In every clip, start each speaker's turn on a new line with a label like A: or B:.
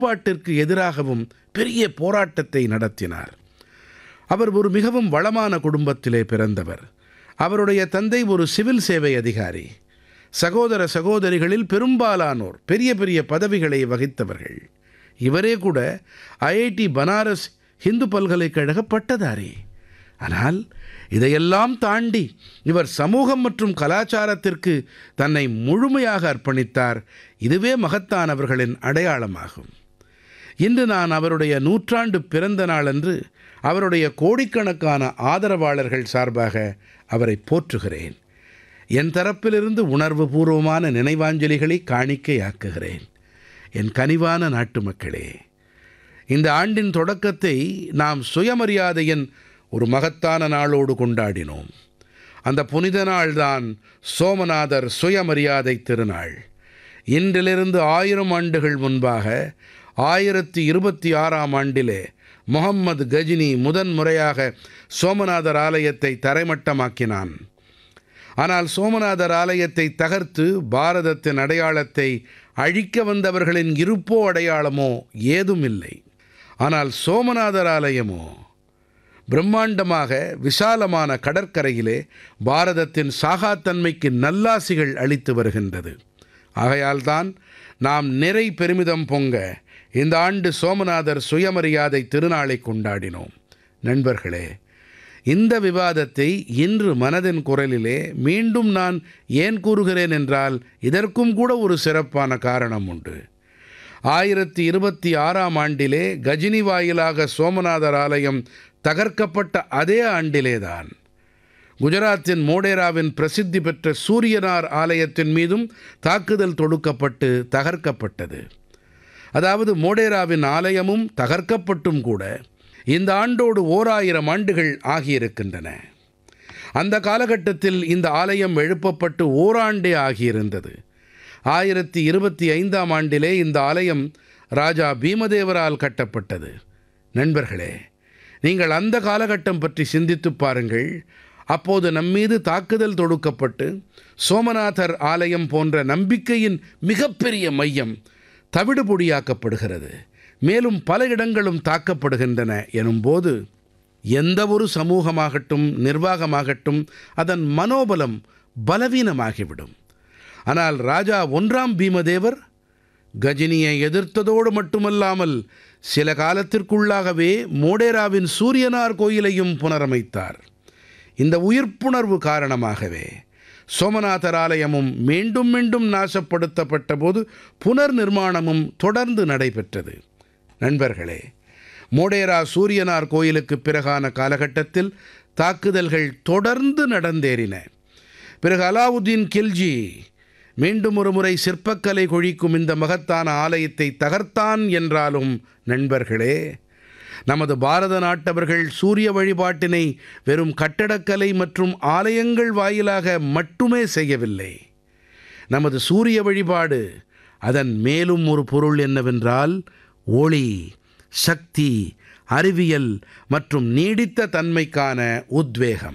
A: கட்டுப்பாட்டிற்கு எதிராகவும் பெரிய போராட்டத்தை நடத்தினார் அவர் ஒரு மிகவும் வளமான குடும்பத்திலே பிறந்தவர் அவருடைய தந்தை ஒரு சிவில் சேவை அதிகாரி சகோதர சகோதரிகளில் பெரும்பாலானோர் பெரிய பெரிய பதவிகளை வகித்தவர்கள் இவரே கூட ஐஐடி பனாரஸ் இந்து பல்கலைக்கழக பட்டதாரி ஆனால் இதையெல்லாம் தாண்டி இவர் சமூகம் மற்றும் கலாச்சாரத்திற்கு தன்னை முழுமையாக அர்ப்பணித்தார் இதுவே மகத்தானவர்களின் அடையாளமாகும் இன்று நான் அவருடைய நூற்றாண்டு பிறந்த நாளன்று அவருடைய கோடிக்கணக்கான ஆதரவாளர்கள் சார்பாக அவரை போற்றுகிறேன் என் தரப்பிலிருந்து உணர்வுபூர்வமான நினைவாஞ்சலிகளை காணிக்கையாக்குகிறேன் என் கனிவான நாட்டு மக்களே இந்த ஆண்டின் தொடக்கத்தை நாம் சுயமரியாதையின் ஒரு மகத்தான நாளோடு கொண்டாடினோம் அந்த புனித நாள்தான் சோமநாதர் சுயமரியாதை திருநாள் இன்றிலிருந்து ஆயிரம் ஆண்டுகள் முன்பாக ஆயிரத்தி இருபத்தி ஆறாம் ஆண்டிலே முகம்மது கஜினி முதன் முறையாக சோமநாதர் ஆலயத்தை தரைமட்டமாக்கினான் ஆனால் சோமநாதர் ஆலயத்தை தகர்த்து பாரதத்தின் அடையாளத்தை அழிக்க வந்தவர்களின் இருப்போ அடையாளமோ ஏதும் இல்லை ஆனால் சோமநாதர் ஆலயமோ பிரம்மாண்டமாக விசாலமான கடற்கரையிலே பாரதத்தின் சாகாத்தன்மைக்கு நல்லாசிகள் அளித்து வருகின்றது ஆகையால்தான் நாம் நிறை பெருமிதம் பொங்க இந்த ஆண்டு சோமநாதர் சுயமரியாதை திருநாளை கொண்டாடினோம் நண்பர்களே இந்த விவாதத்தை இன்று மனதின் குரலிலே மீண்டும் நான் ஏன் கூறுகிறேன் என்றால் இதற்கும் கூட ஒரு சிறப்பான காரணம் உண்டு ஆயிரத்தி இருபத்தி ஆறாம் ஆண்டிலே கஜினி வாயிலாக சோமநாதர் ஆலயம் தகர்க்கப்பட்ட அதே ஆண்டிலேதான் குஜராத்தின் மோடேராவின் பிரசித்தி பெற்ற சூரியனார் ஆலயத்தின் மீதும் தாக்குதல் தொடுக்கப்பட்டு தகர்க்கப்பட்டது அதாவது மோடேராவின் ஆலயமும் தகர்க்கப்பட்டும் கூட இந்த ஆண்டோடு ஓர் ஆயிரம் ஆண்டுகள் ஆகியிருக்கின்றன அந்த காலகட்டத்தில் இந்த ஆலயம் எழுப்பப்பட்டு ஓராண்டே ஆகியிருந்தது ஆயிரத்தி இருபத்தி ஐந்தாம் ஆண்டிலே இந்த ஆலயம் ராஜா பீமதேவரால் கட்டப்பட்டது நண்பர்களே நீங்கள் அந்த காலகட்டம் பற்றி சிந்தித்துப் பாருங்கள் அப்போது நம்மீது தாக்குதல் தொடுக்கப்பட்டு சோமநாதர் ஆலயம் போன்ற நம்பிக்கையின் மிகப்பெரிய மையம் தவிடுபொடியாக்கப்படுகிறது மேலும் பல இடங்களும் தாக்கப்படுகின்றன எனும்போது எந்த ஒரு சமூகமாகட்டும் நிர்வாகமாகட்டும் அதன் மனோபலம் பலவீனமாகிவிடும் ஆனால் ராஜா ஒன்றாம் பீமதேவர் கஜினியை எதிர்த்ததோடு மட்டுமல்லாமல் சில காலத்திற்குள்ளாகவே மோடேராவின் சூரியனார் கோயிலையும் புனரமைத்தார் இந்த உயிர்ப்புணர்வு காரணமாகவே சோமநாதர் ஆலயமும் மீண்டும் மீண்டும் நாசப்படுத்தப்பட்ட போது புனர் நிர்மாணமும் தொடர்ந்து நடைபெற்றது நண்பர்களே மோடேரா சூரியனார் கோயிலுக்கு பிறகான காலகட்டத்தில் தாக்குதல்கள் தொடர்ந்து நடந்தேறின பிறகு அலாவுதீன் கில்ஜி மீண்டும் ஒரு முறை சிற்பக்கலை கொழிக்கும் இந்த மகத்தான ஆலயத்தை தகர்த்தான் என்றாலும் நண்பர்களே நமது பாரத நாட்டவர்கள் சூரிய வழிபாட்டினை வெறும் கட்டடக்கலை மற்றும் ஆலயங்கள் வாயிலாக மட்டுமே செய்யவில்லை நமது சூரிய வழிபாடு அதன் மேலும் ஒரு பொருள் என்னவென்றால் ஒளி சக்தி அறிவியல் மற்றும் நீடித்த தன்மைக்கான உத்வேகம்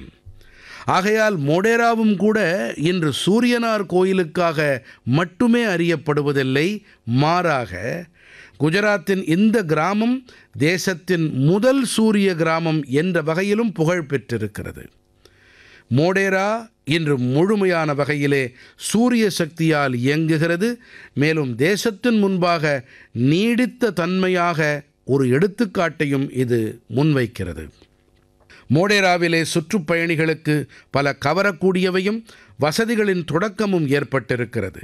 A: ஆகையால் மோடேராவும் கூட இன்று சூரியனார் கோயிலுக்காக மட்டுமே அறியப்படுவதில்லை மாறாக குஜராத்தின் இந்த கிராமம் தேசத்தின் முதல் சூரிய கிராமம் என்ற வகையிலும் புகழ் பெற்றிருக்கிறது மோடேரா இன்று முழுமையான வகையிலே சூரிய சக்தியால் இயங்குகிறது மேலும் தேசத்தின் முன்பாக நீடித்த தன்மையாக ஒரு எடுத்துக்காட்டையும் இது முன்வைக்கிறது மோடேராவிலே சுற்றுப்பயணிகளுக்கு பல கவரக்கூடியவையும் வசதிகளின் தொடக்கமும் ஏற்பட்டிருக்கிறது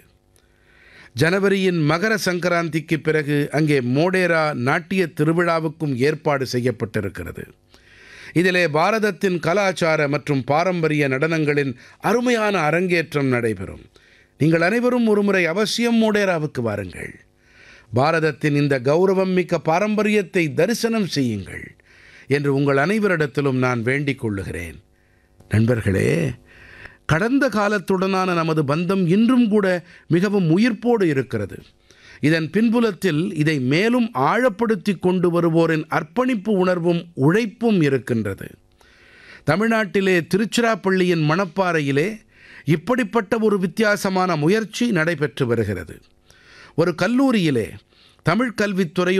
A: ஜனவரியின் மகர சங்கராந்திக்கு பிறகு அங்கே மோடேரா நாட்டிய திருவிழாவுக்கும் ஏற்பாடு செய்யப்பட்டிருக்கிறது இதிலே பாரதத்தின் கலாச்சார மற்றும் பாரம்பரிய நடனங்களின் அருமையான அரங்கேற்றம் நடைபெறும் நீங்கள் அனைவரும் ஒருமுறை அவசியம் மோடேராவுக்கு வாருங்கள் பாரதத்தின் இந்த கௌரவம் மிக்க பாரம்பரியத்தை தரிசனம் செய்யுங்கள் என்று உங்கள் அனைவரிடத்திலும் நான் வேண்டிக் கொள்ளுகிறேன் நண்பர்களே கடந்த காலத்துடனான நமது பந்தம் இன்றும் கூட மிகவும் உயிர்ப்போடு இருக்கிறது இதன் பின்புலத்தில் இதை மேலும் ஆழப்படுத்தி கொண்டு வருவோரின் அர்ப்பணிப்பு உணர்வும் உழைப்பும் இருக்கின்றது தமிழ்நாட்டிலே திருச்சிராப்பள்ளியின் மணப்பாறையிலே இப்படிப்பட்ட ஒரு வித்தியாசமான முயற்சி நடைபெற்று வருகிறது ஒரு கல்லூரியிலே தமிழ் கல்வித்துறை